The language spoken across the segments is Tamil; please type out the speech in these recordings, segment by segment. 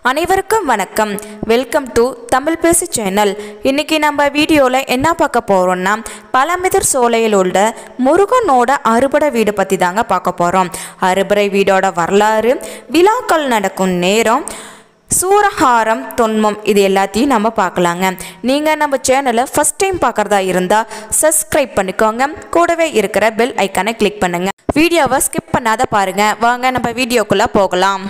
அனைவருக்கும் வணக்கம் வெல்கம் டு தமிழ் பேசு சேனல் இன்னைக்கு நம்ம வீடியோவில் என்ன பார்க்க போகிறோம்னா பழமிதிர் சோலையில் உள்ள முருகனோட அறுபடை வீடு பற்றி தாங்க பார்க்க போகிறோம் அறுபடை வீடோட வரலாறு விழாக்கள் நடக்கும் நேரம் சூரஹாரம் தொன்மம் இது எல்லாத்தையும் நம்ம பார்க்கலாங்க நீங்கள் நம்ம சேனலை ஃபஸ்ட் டைம் பார்க்குறதா இருந்தால் சப்ஸ்கிரைப் பண்ணிக்கோங்க கூடவே இருக்கிற பெல் ஐக்கானை கிளிக் பண்ணுங்கள் வீடியோவை ஸ்கிப் பண்ணாத பாருங்கள் வாங்க நம்ம வீடியோக்குள்ளே போகலாம்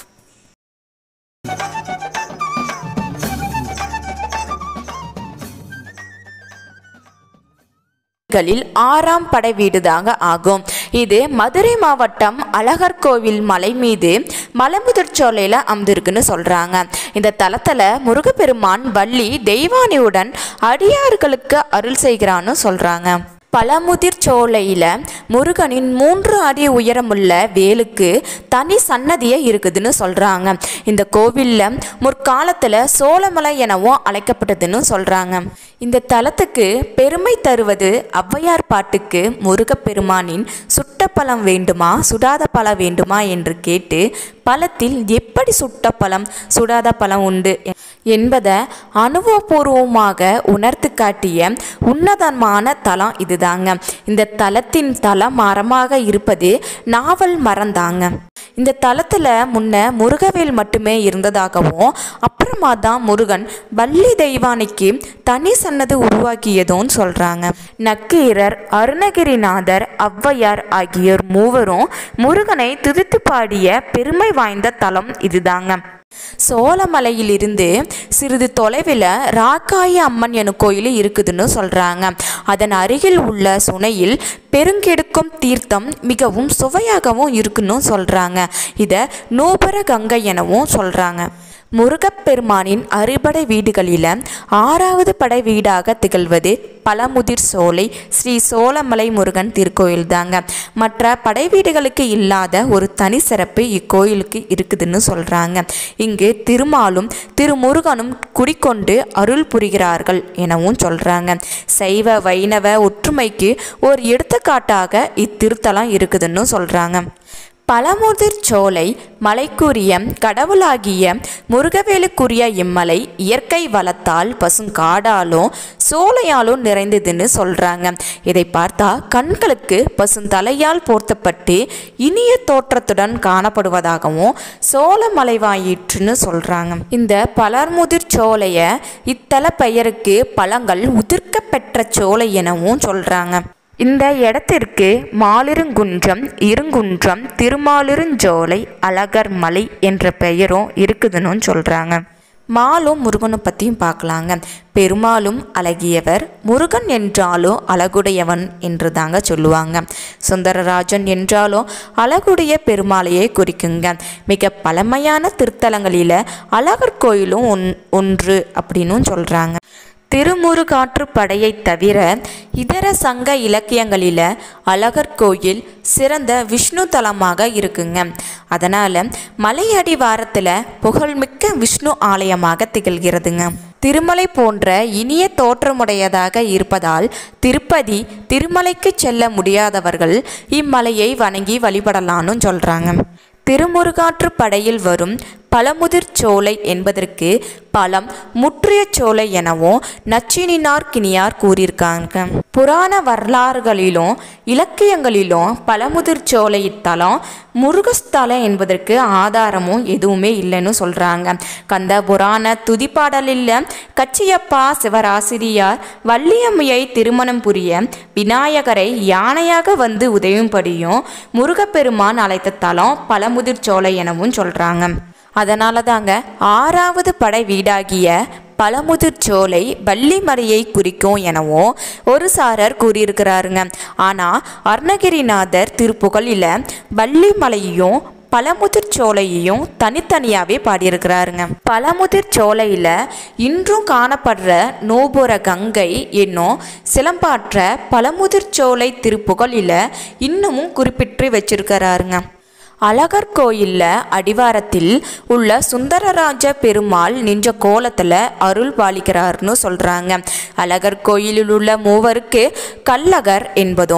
களில் ஆறாம் படை வீடு தாங்க ஆகும் இது மதுரை மாவட்டம் அழகர் கோவில் மலை மீது மலமுதிர்ச்சோலையில் அமர்ந்திருக்குன்னு சொல்கிறாங்க இந்த தலத்தில் முருகப்பெருமான் வள்ளி தெய்வானியுடன் அடியார்களுக்கு அருள் செய்கிறான்னு சொல்கிறாங்க பழமுதிர் சோலையில் முருகனின் மூன்று அடி உயரமுள்ள வேலுக்கு தனி சன்னதியே இருக்குதுன்னு சொல்கிறாங்க இந்த கோவிலில் முற்காலத்தில் சோழமலை எனவும் அழைக்கப்பட்டதுன்னு சொல்கிறாங்க இந்த தலத்துக்கு பெருமை தருவது ஔவையார் பாட்டுக்கு முருகப்பெருமானின் சுட்ட பழம் வேண்டுமா சுடாத பழம் வேண்டுமா என்று கேட்டு பழத்தில் எப்படி சுட்ட பழம் சுடாத பழம் உண்டு என்பதை அனுபவபூர்வமாக உணர்த்து காட்டிய உன்னதமான தலம் இதுதாங்க இந்த தலத்தின் தல மரமாக இருப்பது நாவல் மரம்தாங்க இந்த தலத்தில் முன்ன முருகவேல் மட்டுமே இருந்ததாகவும் அப்புறமா தான் முருகன் வள்ளி தெய்வானைக்கு தனி சன்னது உருவாக்கியதும் சொல்கிறாங்க நக்கீரர் அருணகிரிநாதர் ஔவையார் ஆகியோர் மூவரும் முருகனை துதித்து பாடிய பெருமை வாய்ந்த தலம் இதுதாங்க சோழமலையிலிருந்து சிறிது தொலைவில் ராக்காய அம்மன் எனும் கோயில் இருக்குதுன்னு சொல்கிறாங்க அதன் அருகில் உள்ள சுனையில் பெருங்கெடுக்கும் தீர்த்தம் மிகவும் சுவையாகவும் இருக்குன்னு சொல்கிறாங்க இதை நூபர கங்கை எனவும் சொல்கிறாங்க முருகப்பெருமானின் அறுபடை வீடுகளில் ஆறாவது படை வீடாக திகழ்வது பழமுதிர் சோலை ஸ்ரீ சோழமலை முருகன் திருக்கோயில் தாங்க மற்ற படை வீடுகளுக்கு இல்லாத ஒரு தனி சிறப்பு இக்கோயிலுக்கு இருக்குதுன்னு சொல்கிறாங்க இங்கு திருமாலும் திருமுருகனும் குடிக்கொண்டு அருள் புரிகிறார்கள் எனவும் சொல்கிறாங்க சைவ வைணவ ஒற்றுமைக்கு ஒரு எடுத்துக்காட்டாக இத்திருத்தலம் இருக்குதுன்னு சொல்கிறாங்க பழமுதிர் சோலை மலைக்குரிய கடவுளாகிய முருகவேலுக்குரிய இம்மலை இயற்கை வளத்தால் பசுங்காடாலும் சோலையாலும் நிறைந்ததுன்னு சொல்கிறாங்க இதை பார்த்தா கண்களுக்கு பசுந்தலையால் போர்த்தப்பட்டு இனிய தோற்றத்துடன் காணப்படுவதாகவும் சோழ மலைவாயிற்றுன்னு சொல்கிறாங்க இந்த பலர்முதிர் சோலையை இத்தல பெயருக்கு பழங்கள் உதிர்க்க பெற்ற சோலை எனவும் சொல்கிறாங்க இந்த இடத்திற்கு மாலிருங்குன்றம் இருங்குன்றம் திருமாலிருஞ்சோலை அழகர் மலை என்ற பெயரும் இருக்குதுன்னு சொல்கிறாங்க மாலும் முருகனை பற்றியும் பார்க்கலாங்க பெருமாளும் அழகியவர் முருகன் என்றாலும் அழகுடையவன் என்று தாங்க சொல்லுவாங்க சுந்தரராஜன் என்றாலும் அழகுடைய பெருமாளையே குறிக்குங்க மிக பழமையான திருத்தலங்களில் அழகர் கோயிலும் ஒன் ஒன்று அப்படின்னும் சொல்கிறாங்க திருமுருகாற்று படையை தவிர இதர சங்க இலக்கியங்களில் அழகர் கோயில் சிறந்த விஷ்ணு தலமாக இருக்குங்க அதனால் மலையடி வாரத்தில் புகழ்மிக்க விஷ்ணு ஆலயமாக திகழ்கிறதுங்க திருமலை போன்ற இனிய தோற்றமுடையதாக இருப்பதால் திருப்பதி திருமலைக்கு செல்ல முடியாதவர்கள் இம்மலையை வணங்கி வழிபடலான்னு சொல்கிறாங்க திருமுருகாற்று படையில் வரும் பழமுதிர் சோலை என்பதற்கு பழம் முற்றிய சோலை எனவும் நச்சினினார் கிணியார் கூறியிருக்காங்க புராண வரலாறுகளிலும் இலக்கியங்களிலும் பழமுதிர் சோலை இத்தலம் முருகஸ்தலம் என்பதற்கு ஆதாரமும் எதுவுமே இல்லைன்னு சொல்கிறாங்க கந்த புராண துதிப்பாடலில் கச்சியப்பா சிவராசிரியார் வள்ளியம்மையை திருமணம் புரிய விநாயகரை யானையாக வந்து உதவும்படியும் முருகப்பெருமான் அழைத்த தலம் பழமுதிர் சோலை எனவும் சொல்கிறாங்க அதனால தாங்க ஆறாவது படை வீடாகிய பழமுதிர் சோலை வள்ளிமலையை குறிக்கும் எனவும் ஒரு சாரர் கூறியிருக்கிறாருங்க ஆனால் அருணகிரிநாதர் திருப்புகழில் வள்ளிமலையையும் பழமுதிர் சோலையையும் தனித்தனியாகவே பாடியிருக்கிறாருங்க பழமுதிர் சோலையில் இன்றும் காணப்படுற நூபுர கங்கை என்னும் சிலம்பாற்ற பழமுதிர் சோலை திருப்புகழில் இன்னமும் குறிப்பிட்டு வச்சிருக்கிறாருங்க அழகர் கோயிலில் அடிவாரத்தில் உள்ள சுந்தரராஜ பெருமாள் நின்ற கோலத்தில் அருள் பாலிக்கிறார்னு சொல்கிறாங்க அழகர் கோயிலில் உள்ள மூவருக்கு கல்லகர் என்பதும்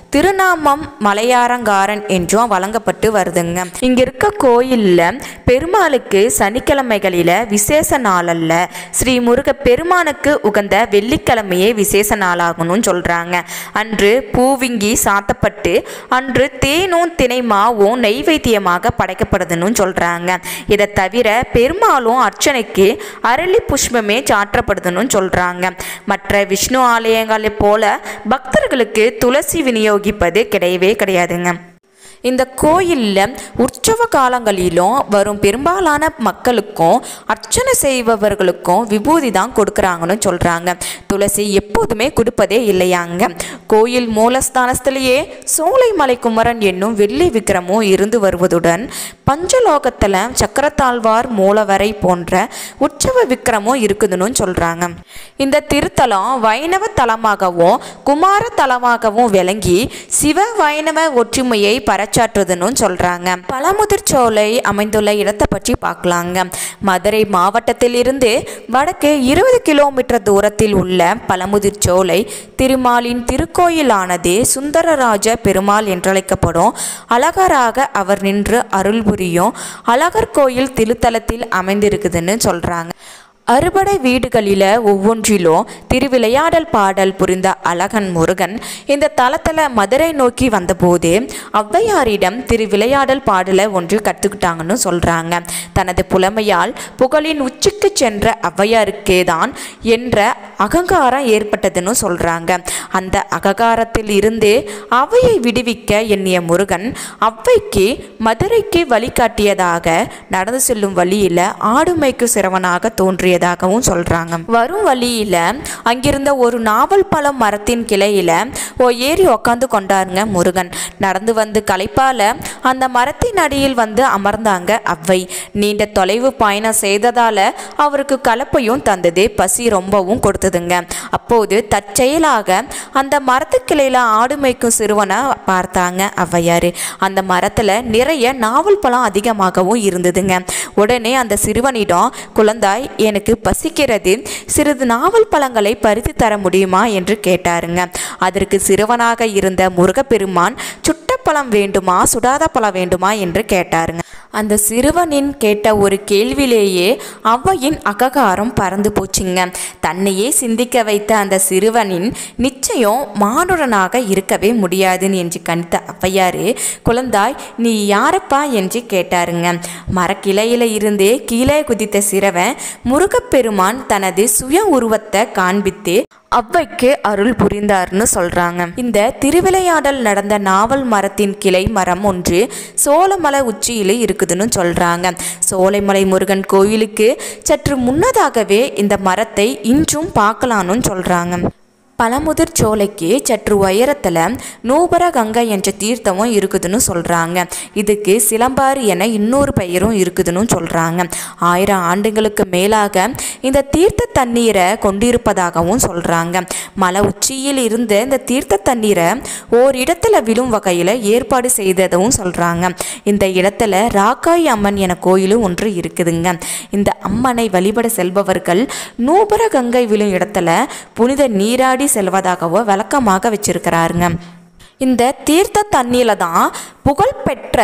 திருநாமம் மலையாரங்காரன் என்றும் வழங்கப்பட்டு வருதுங்க இங்க இருக்க கோயில்ல பெருமாளுக்கு சனிக்கிழமைகளில விசேஷ நாள் அல்ல ஸ்ரீ முருக பெருமானுக்கு உகந்த வெள்ளிக்கிழமையே விசேஷ நாளாகணும்னு சொல்றாங்க அன்று பூவிங்கி சாத்தப்பட்டு அன்று தேனும் தினை மாவும் நெய்வேத்தியமாக படைக்கப்படுதுன்னு சொல்றாங்க இதை தவிர பெருமாளும் அர்ச்சனைக்கு அரளி புஷ்பமே சாற்றப்படுதுன்னு சொல்றாங்க மற்ற விஷ்ணு ஆலயங்களைப் போல பக்தர்களுக்கு துளசி விநியோகிப்பது கிடையவே கிடையாதுங்க இந்த கோயிலில் உற்சவ காலங்களிலும் வரும் பெரும்பாலான மக்களுக்கும் அர்ச்சனை செய்பவர்களுக்கும் விபூதி தான் கொடுக்குறாங்கன்னு சொல்கிறாங்க துளசி எப்போதுமே கொடுப்பதே இல்லையாங்க கோயில் மூலஸ்தானத்திலேயே சோலைமலை குமரன் என்னும் வெள்ளி விக்கிரமும் இருந்து வருவதுடன் பஞ்சலோகத்தில் சக்கரத்தாழ்வார் மூலவரை போன்ற உற்சவ விக்கிரமும் இருக்குதுன்னு சொல்கிறாங்க இந்த திருத்தலம் வைணவ தலமாகவும் குமார தலமாகவும் விளங்கி சிவ வைணவ ஒற்றுமையை பறைச்சாற்றுதுன்னு சொல்கிறாங்க பழமுதிர் சோலை அமைந்துள்ள இடத்தை பற்றி பார்க்கலாங்க மதுரை மாவட்டத்திலிருந்து வடக்கே இருபது கிலோமீட்டர் தூரத்தில் உள்ள பழமுதிர் சோலை திருமாலின் திருக்கோயிலானது சுந்தரராஜ பெருமாள் என்றழைக்கப்படும் அழகராக அவர் நின்று அருள் புரியும் அழகர் கோயில் திருத்தலத்தில் அமைந்திருக்குதுன்னு சொல்கிறாங்க அறுபடை வீடுகளில் ஒவ்வொன்றிலும் திருவிளையாடல் பாடல் புரிந்த அழகன் முருகன் இந்த தலத்தில் மதுரை நோக்கி வந்தபோது ஔவையாரிடம் திருவிளையாடல் பாடலை ஒன்று கற்றுக்கிட்டாங்கன்னு சொல்கிறாங்க தனது புலமையால் புகழின் உச்சிக்கு சென்ற ஔவையாருக்கே தான் என்ற அகங்காரம் ஏற்பட்டதுன்னு சொல்கிறாங்க அந்த அகங்காரத்தில் இருந்து அவையை விடுவிக்க எண்ணிய முருகன் அவ்வைக்கு மதுரைக்கு வழிகாட்டியதாக நடந்து செல்லும் வழியில் ஆடுமைக்கு சிறவனாக தோன்றிய தோன்றியதாகவும் சொல்றாங்க வரும் வழியில அங்கிருந்த ஒரு நாவல் பழம் மரத்தின் கிளையில ஓ ஏறி உக்காந்து கொண்டாருங்க முருகன் நடந்து வந்து களைப்பால அந்த மரத்தின் அடியில் வந்து அமர்ந்தாங்க அவ்வை நீண்ட தொலைவு பயணம் செய்ததால அவருக்கு கலப்பையும் தந்தது பசி ரொம்பவும் கொடுத்ததுங்க அப்போது தற்செயலாக அந்த மரத்து கிளையில ஆடு மேய்க்கும் சிறுவனை பார்த்தாங்க ஔவையார் அந்த மரத்துல நிறைய நாவல் பழம் அதிகமாகவும் இருந்ததுங்க உடனே அந்த சிறுவனிடம் குழந்தாய் எனக்கு பசிக்கிறது சிறிது நாவல் பழங்களை பறித்து தர முடியுமா என்று கேட்டாருங்க அதற்கு சிறுவனாக இருந்த முருகப்பெருமான் சுட்ட பழம் வேண்டுமா சுடாத பழம் வேண்டுமா என்று கேட்டாருங்க அந்த சிறுவனின் கேட்ட ஒரு கேள்வியிலேயே அவ்வையின் அககாரம் பறந்து போச்சுங்க தன்னையே சிந்திக்க வைத்த அந்த சிறுவனின் நிச்சயம் மானுடனாக இருக்கவே முடியாதுன்னு என்று கணித்த ஔவையாரு குழந்தாய் நீ யாரப்பா என்று கேட்டாருங்க மரக்கிளையில இருந்து கீழே குதித்த சிறுவன் முருகப்பெருமான் தனது சுய உருவத்தை காண்பித்து அவ்வைக்கு அருள் புரிந்தார்னு சொல்றாங்க இந்த திருவிளையாடல் நடந்த நாவல் மரத்தின் கிளை மரம் ஒன்று சோளமலை உச்சியில இருக்குதுன்னு சொல்றாங்க சோலைமலை முருகன் கோயிலுக்கு சற்று முன்னதாகவே இந்த மரத்தை இன்றும் பார்க்கலான்னு சொல்றாங்க பழமுதிர் சோலைக்கு சற்று உயரத்தில் நூபர கங்கை என்ற தீர்த்தமும் இருக்குதுன்னு சொல்கிறாங்க இதுக்கு சிலம்பாறு என இன்னொரு பெயரும் இருக்குதுன்னு சொல்கிறாங்க ஆயிரம் ஆண்டுகளுக்கு மேலாக இந்த தீர்த்த தண்ணீரை கொண்டிருப்பதாகவும் சொல்கிறாங்க மலை உச்சியில் இருந்த இந்த தீர்த்த தண்ணீரை ஓரிடத்துல விழும் வகையில் ஏற்பாடு செய்ததும் சொல்கிறாங்க இந்த இடத்துல ராக்காய் அம்மன் என கோயிலும் ஒன்று இருக்குதுங்க இந்த அம்மனை வழிபட செல்பவர்கள் நூபர கங்கை விழும் இடத்துல புனித நீராடி செல்வதாகவோ விளக்கமாக வச்சிருக்கிறாருங்க இந்த தீர்த்த தண்ணியில தான் புகழ்பெற்ற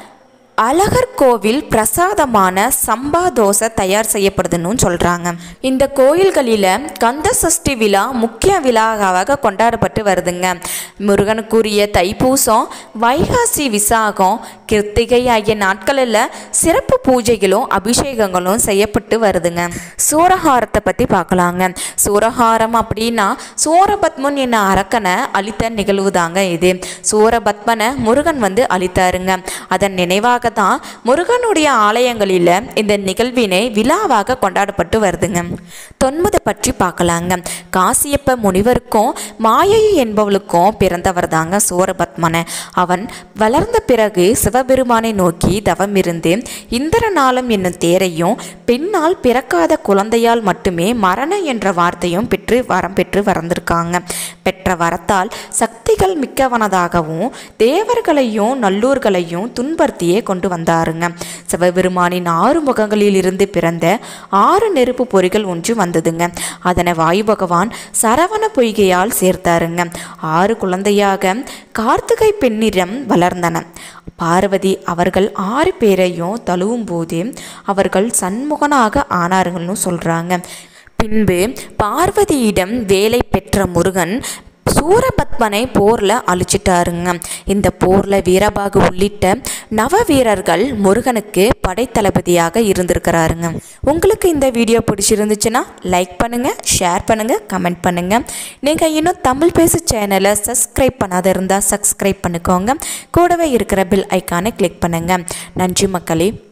அழகர் கோவில் பிரசாதமான சம்பா தோசை தயார் செய்யப்படுதுன்னு சொல்கிறாங்க இந்த கோயில்களில் கந்த சஷ்டி விழா முக்கிய விழாவாக கொண்டாடப்பட்டு வருதுங்க முருகனுக்குரிய தைப்பூசம் வைகாசி விசாகம் கிருத்திகை ஆகிய நாட்களில் சிறப்பு பூஜைகளும் அபிஷேகங்களும் செய்யப்பட்டு வருதுங்க சூரஹாரத்தை பற்றி பார்க்கலாங்க சூரஹாரம் அப்படின்னா சூரபத்மன் என்ன அரக்கனை அழித்த நிகழ்வு தாங்க இது சூரபத்மனை முருகன் வந்து அழித்தாருங்க அதன் நினைவாக தான் முருகனுடைய ஆலயங்களில் இந்த நிகழ்வினை விழாவாக கொண்டாடப்பட்டு வருதுங்க தொன்மதை பற்றி பார்க்கலாங்க காசியப்ப முனிவருக்கும் மாயை என்பவளுக்கும் பிறந்தவர் தாங்க சூரபத்மன அவன் வளர்ந்த பிறகு சிவபெருமானை நோக்கி தவம் இருந்து இந்திரநாளம் என்னும் தேரையும் பெண்ணால் பிறக்காத குழந்தையால் மட்டுமே மரணம் என்ற வார்த்தையும் பெற்று வரம் பெற்று வளர்ந்திருக்காங்க பெற்ற வரத்தால் சக்திகள் மிக்கவனதாகவும் தேவர்களையும் நல்லூர்களையும் துன்பர்த்தியே கொண்டு கொண்டு வந்தாருங்க சிவபெருமானின் ஆறு முகங்களில் இருந்து பிறந்த ஆறு நெருப்பு பொறிகள் ஒன்று வந்ததுங்க அதனை வாயு பகவான் சரவண பொய்கையால் சேர்த்தாருங்க ஆறு குழந்தையாக கார்த்திகை பெண்ணிடம் வளர்ந்தன பார்வதி அவர்கள் ஆறு பேரையும் தழுவும் போது அவர்கள் சண்முகனாக ஆனாருங்கன்னு சொல்கிறாங்க பின்பு பார்வதியிடம் வேலை பெற்ற முருகன் சூரபத்மனை போரில் அழிச்சிட்டாருங்க இந்த போரில் வீரபாகு உள்ளிட்ட நவ வீரர்கள் முருகனுக்கு படைத்தளபதியாக இருந்திருக்கிறாருங்க உங்களுக்கு இந்த வீடியோ பிடிச்சிருந்துச்சுன்னா லைக் பண்ணுங்கள் ஷேர் பண்ணுங்கள் கமெண்ட் பண்ணுங்கள் நீங்கள் இன்னும் தமிழ் பேசு சேனலை சப்ஸ்கிரைப் பண்ணாத இருந்தால் சப்ஸ்கிரைப் பண்ணிக்கோங்க கூடவே இருக்கிற பில் ஐக்கானை கிளிக் பண்ணுங்கள் நன்றி மக்களே